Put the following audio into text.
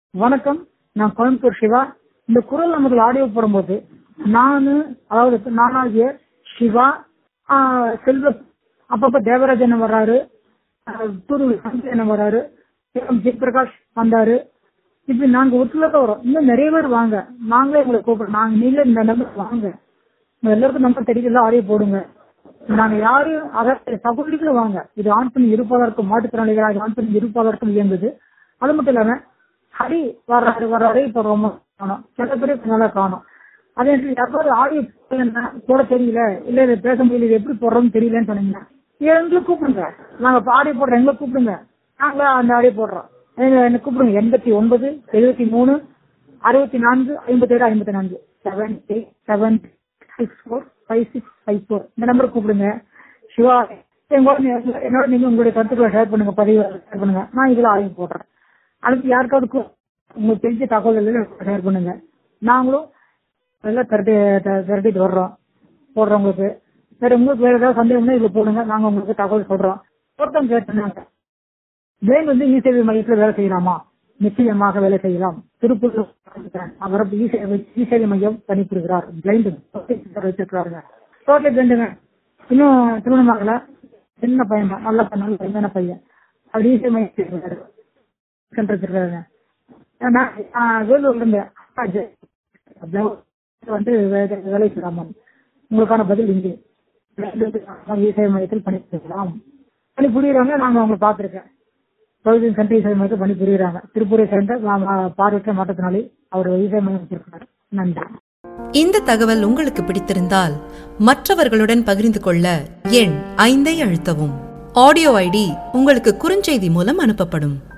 வணக்கம் நான் கோயம்புத்தூர் சிவா இந்த குரல் நமக்கு ஆடியோ போடும்போது நானு அதாவது நானாகிய சிவா ஆஹ், செல்வ அப்பப்ப தேவராஜன் வர்றாரு ஆஹ், தூரு சஞ்சயன் வர்றாரு எம் ஜெயபிரகாஷ் வந்தாரு இப்படி நாங்க ஒத்துழைக்க வரோம் இன்னும் நிறைய பேர் வாங்க நாங்களே உங்களை கூப்பிடுறோம் நாங்க நீங்களே இந்த நம்பர் வாங்க உங்க எல்லாருக்கும் நம்பர் தெரியல ஆடியோ போடுங்க நாங்க யாரையும் அதாவது சகோதரிகளும் வாங்க இது ஆண் பெண் இருப்பதற்கும் மாற்றுத்திறனாளிகளாக ஆண் பெண் இருப்பதற்கும் இயங்குது அது மட்டும் இல்லாம ஹரி வர்றாரு வர்றாரு இப்ப ரொம்ப காணும் சில பேர் இப்ப நல்லா காணும் அதே மாதிரி யாராவது ஆடியோ போட தெரியல இல்ல இதை பேச முடியல இது எப்படி போடுறோம்னு தெரியலன்னு சொன்னீங்கன்னா எங்களை கூப்பிடுங்க நாங்க இப்ப ஆடியோ போடுறோம் எங்களை கூப்பிடுங்க நாங்களே அந்த ஆடியோ போடுறோம் எங்க- என்ன கூப்பிடுங்க எண்பத்தி ஒன்பது எழுபத்தி மூணு அறுபத்தி நான்கு ஐம்பத்தி ஏழு ஐம்பத்தி நான்கு seven eight seven six four five six five four இந்த நம்பர் கூப்பிடுங்க சிவா எங்களோட நீ- என்னோட நீங்க உங்களுடைய கருத்துக்களை ஷேர் பண்ணுங்க பதிவு ஷேர் பண்ணுங்க நான் இதுல ஆய்வு போடுறேன் அடுத்து யாருக்காவது கு- உங்களுக்கு தெரிஞ்ச தகவல்கள் ஷேர் பண்ணுங்க நாங்களும் எல்லாம் திரட்டி த- திரட்டிட்டு வர்றோம் போடுறவங்களுக்கு வேற உங்களுக்கு வேற ஏதாவது சந்தேகம்னா இதுல போடுங்க நாங்க உங்களுக்கு தகவல் சொல்றோம் ஒருத்தவங்க கேட்டாங்க ஜெயின் வந்து இ சேவை மையத்தில் வேலை செய்யலாமா நிச்சயமாக வேலை செய்யலாம் திருப்பூர் அவர் இ சேவை இ சேவை மையம் பணிபுரிகிறார் பிளைண்ட் வச்சிருக்கிறாருங்க டோட்டலி பிளைண்டுங்க இன்னும் திருமணம் ஆகல சின்ன பையன் தான் நல்ல பையன் நல்ல பையனான பையன் அவர் இ சேவை மையம் வச்சிருக்காரு சென்டர் வச்சிருக்காருங்க நான் நான் வேலூர்ல இருந்து அப்பா ஜெய். அப்படியே வந்து வே- வேலை செய்யலாமா உங்களுக்கான பதில் இங்கே இ சேவை மையத்தில் பணிபுரியலாம் பணிபுரியுறாங்க நாங்க அவங்களை பார்த்திருக்கேன் பகுதியின் சென்ட்ரல் இசை மையத்தில் பணிபுரியுறாங்க திருப்பூரை சேர்ந்த மா- மா- பார்வையற்ற மாற்றத்தினாலே அவர் இசை மையம் வச்சிருக்காரு நன்றி இந்த தகவல் உங்களுக்கு பிடித்திருந்தால் மற்றவர்களுடன் பகிர்ந்து கொள்ள எண் ஐந்தை அழுத்தவும் ஆடியோ ஐடி உங்களுக்கு குறுஞ்செய்தி மூலம் அனுப்பப்படும்